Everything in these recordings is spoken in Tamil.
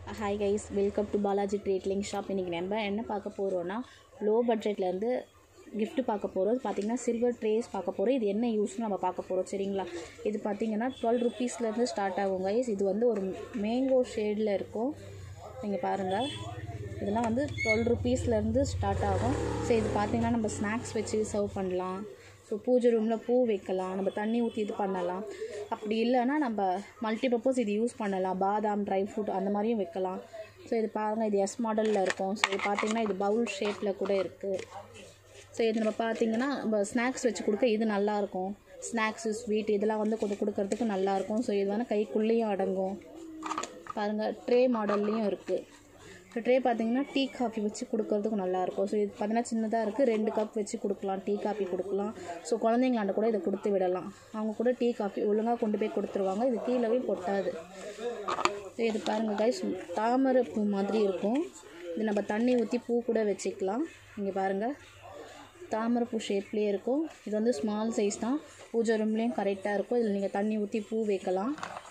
hi guys welcome to Balaji ட்ரீட்லிங் ஷாப் இன்றைக்கி நம்ம என்ன பார்க்க போகிறோன்னா லோ பட்ஜெட்லேருந்து gift பார்க்க போகிறோம் பார்த்தீங்கன்னா சில்வர் ட்ரேஸ் பார்க்க போகிறோம் இது என்ன யூஸ்னு நம்ம பார்க்க போகிறோம் சரிங்களா இது பார்த்தீங்கன்னா டுவெல் ருபீஸ்லேருந்து ஸ்டார்ட் ஆகும் கைஸ் இது வந்து ஒரு மேங்கோ ஷேடில் இருக்கும் நீங்கள் பாருங்கள் இதெல்லாம் வந்து டுவெல் ருபீஸ்லேருந்து ஸ்டார்ட் ஆகும் ஸோ இது பார்த்தீங்கன்னா நம்ம ஸ்நாக்ஸ் வச்சு சர்வ் பண்ணலாம் ஸோ பூஜை ரூமில் பூ வைக்கலாம் நம்ம தண்ணி ஊற்றி இது பண்ணலாம் அப்படி இல்லைன்னா நம்ம மல்டிபர்பஸ் இது யூஸ் பண்ணலாம் பாதாம் ட்ரை ஃப்ரூட் அந்த மாதிரியும் வைக்கலாம் ஸோ இது பாருங்கள் இது எஸ் மாடலில் இருக்கும் ஸோ இது பார்த்தீங்கன்னா இது பவுல் ஷேப்பில் கூட இருக்குது ஸோ இது நம்ம பார்த்தீங்கன்னா நம்ம ஸ்நாக்ஸ் வச்சு கொடுக்க இது நல்லாயிருக்கும் ஸ்நாக்ஸு ஸ்வீட் இதெல்லாம் வந்து கொஞ்சம் கொடுக்கறதுக்கு நல்லாயிருக்கும் ஸோ இது வந்து கைக்குள்ளேயும் அடங்கும் பாருங்கள் ட்ரே மாடல்லையும் இருக்குது ஸோ ட்ரே பார்த்தீங்கன்னா டீ காஃபி வச்சு கொடுக்கறதுக்கு நல்லாயிருக்கும் ஸோ இது பார்த்தீங்கன்னா சின்னதாக இருக்குது ரெண்டு கப் வச்சு கொடுக்கலாம் டீ காஃபி கொடுக்கலாம் ஸோ குழந்தைங்களாண்ட கூட இதை கொடுத்து விடலாம் அவங்க கூட டீ காஃபி ஒழுங்காக கொண்டு போய் கொடுத்துருவாங்க இது கீழவே கொட்டாது ஸோ இது பாருங்கள் கைஸ் தாமரை பூ மாதிரி இருக்கும் இது நம்ம தண்ணி ஊற்றி பூ கூட வச்சுக்கலாம் இங்கே பாருங்கள் தாமரைப்பூ ஷேப்லேயே இருக்கும் இது வந்து ஸ்மால் சைஸ் தான் பூஜை ரூம்லேயும் கரெக்டாக இருக்கும் இதில் நீங்கள் தண்ணி ஊற்றி பூ வைக்கலாம்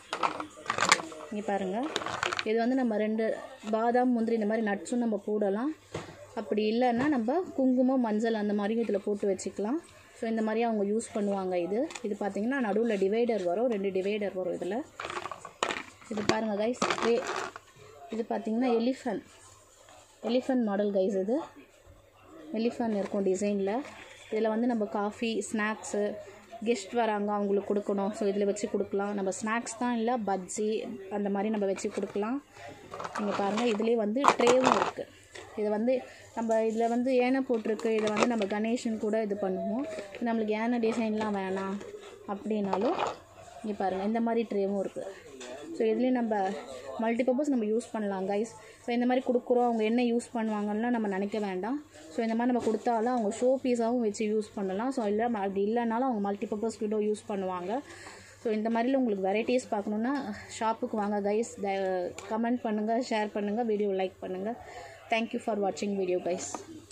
இங்கே பாருங்கள் இது வந்து நம்ம ரெண்டு பாதாம் முந்திரி இந்த மாதிரி நட்ஸும் நம்ம போடலாம் அப்படி இல்லைன்னா நம்ம குங்குமம் மஞ்சள் அந்த மாதிரியும் இதில் போட்டு வச்சுக்கலாம் ஸோ இந்த மாதிரி அவங்க யூஸ் பண்ணுவாங்க இது இது பார்த்திங்கன்னா நடுவில் டிவைடர் வரும் ரெண்டு டிவைடர் வரும் இதில் இது பாருங்கள் கைஸ் இது பார்த்திங்கன்னா எலிஃபண்ட் எலிஃபண்ட் மாடல் கைஸ் இது எலிஃபண்ட் இருக்கும் டிசைனில் இதில் வந்து நம்ம காஃபி ஸ்நாக்ஸு கெஸ்ட் வராங்க அவங்களுக்கு கொடுக்கணும் ஸோ இதில் வச்சு கொடுக்கலாம் நம்ம ஸ்நாக்ஸ் தான் இல்லை பஜ்ஜி அந்த மாதிரி நம்ம வச்சு கொடுக்கலாம் நீங்கள் பாருங்கள் இதுலேயே வந்து ட்ரேவும் இருக்குது இது வந்து நம்ம இதில் வந்து ஏனை போட்டிருக்கு இதை வந்து நம்ம கணேஷன் கூட இது பண்ணுவோம் நம்மளுக்கு ஏனை டிசைன்லாம் வேணாம் அப்படின்னாலும் இங்கே பாருங்கள் இந்த மாதிரி ட்ரேவும் இருக்குது ஸோ இதுலேயும் நம்ம மல்டிபர்பஸ் நம்ம யூஸ் பண்ணலாம் கைஸ் ஸோ இந்த மாதிரி கொடுக்குறோம் அவங்க என்ன யூஸ் பண்ணுவாங்கன்னா நம்ம நினைக்க வேண்டாம் ஸோ இந்த மாதிரி நம்ம கொடுத்தாலும் அவங்க ஷோ பீஸாகவும் வச்சு யூஸ் பண்ணலாம் ஸோ இல்லை அப்படி இல்லைனாலும் அவங்க மல்டிபர்பஸ் கூட யூஸ் பண்ணுவாங்க ஸோ இந்த மாதிரில உங்களுக்கு வெரைட்டிஸ் பார்க்கணுன்னா ஷாப்புக்கு வாங்க கைஸ் கமெண்ட் பண்ணுங்கள் ஷேர் பண்ணுங்கள் வீடியோ லைக் பண்ணுங்கள் தேங்க்யூ ஃபார் வாட்சிங் வீடியோ கைஸ்